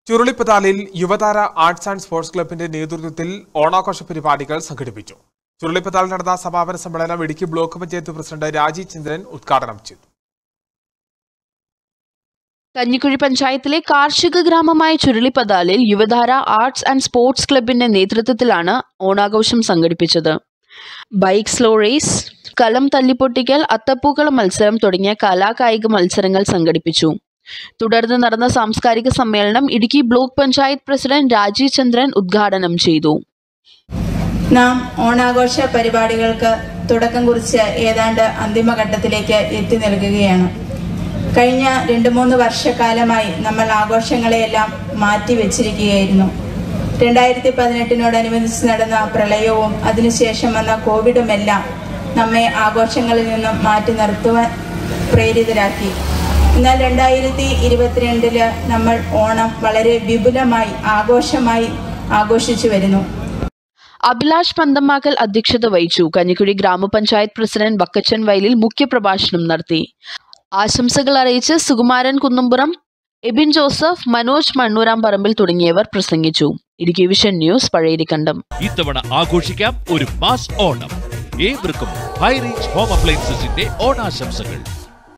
ചുരുളിപ്പതാലിൽ Yuvathara arts and sports ക്ലബിന്റെ നേതൃത്വത്തിൽ ഓണാഘോഷ പരിപാടികൾ സംഘടിപ്പിച്ചു ചുരുളിപ്പതാലിൽ നടന്ന സമാപന സമ്മേളനം ഇടുക്കി ബ്ലോക്ക് പഞ്ചായത്ത് പ്രസിഡന്റ് രാജീവ് ചന്ദ്രൻ ഉദ്ഘാടനം ചെയ്തു കഞ്ഞിക്കുഴി പഞ്ചായത്തിലെ കാർഷിക ഗ്രാമമായ ചുരുളിപ്പതാലിൽ യുവധാര ആർട്സ് ആൻഡ് സ്പോർട്സ് ക്ലബിന്റെ നേതൃത്വത്തിലാണ് ഓണാഘോഷം സംഘടിപ്പിച്ചത് ബൈക്ക് സ്ലോ റേസ് കലം തല്ലിപ്പൊട്ടിക്കൽ അത്തപ്പൂക്കള മത്സരം തുടങ്ങിയ കലാകായിക മത്സരങ്ങൾ സംഘടിപ്പിച്ചു തുടർന്ന് നടന്ന സാംസ്കാരിക സമ്മേളനം ഇടുക്കി ബ്ലോക്ക് പഞ്ചായത്ത് പ്രസിഡന്റ് രാജീവ് ചന്ദ്രൻ ഉദ്ഘാടനം ചെയ്തു നാം ഓണാഘോഷ പരിപാടികൾക്ക് തുടക്കം കുറിച്ച് ഏതാണ്ട് അന്തിമഘട്ടത്തിലേക്ക് എത്തി നിൽക്കുകയാണ് കഴിഞ്ഞ രണ്ട് മൂന്ന് വർഷക്കാലമായി നമ്മൾ ആഘോഷങ്ങളെയെല്ലാം മാറ്റി വെച്ചിരിക്കുകയായിരുന്നു രണ്ടായിരത്തി പതിനെട്ടിനോടനുബന്ധിച്ച് നടന്ന പ്രളയവും അതിനുശേഷം വന്ന കോവിഡുമെല്ലാം നമ്മെ ആഘോഷങ്ങളിൽ നിന്നും മാറ്റി നിർത്തുവാൻ പ്രേരിതരാക്കി എന്നാൽ രണ്ടായിരത്തി ഇരുപത്തിരണ്ടില് നമ്മൾ ഓണം വളരെ വിപുലമായി ആഘോഷമായി ആഘോഷിച്ചു വരുന്നു അഭിലാഷ് പന്തമാക്കൽ അധ്യക്ഷത വഹിച്ചു കഞ്ഞിക്കുഴി ഗ്രാമപഞ്ചായത്ത് പ്രസിഡന്റ് ബക്കച്ചൻ വയലിൽ മുഖ്യപ്രഭാഷണം നടത്തി ആശംസകൾ അറിയിച്ച് സുകുമാരൻ കുന്നുംപുറം എബിൻ ജോസഫ് മനോജ് മണ്ണൂരാം പറമ്പിൽ തുടങ്ങിയവർ പ്രസംഗിച്ചു ഇടുക്കി വിഷൻ ന്യൂസ് പഴയരിക്കണ്ടം ഇത്തവണ ആഘോഷിക്കാം ഒരു മാസ് ഓണം ഏവർക്കും ഹൈ റേഞ്ച് ഹോം അപ്ലയൻസസിന്റെ ഓണാശംസകൾ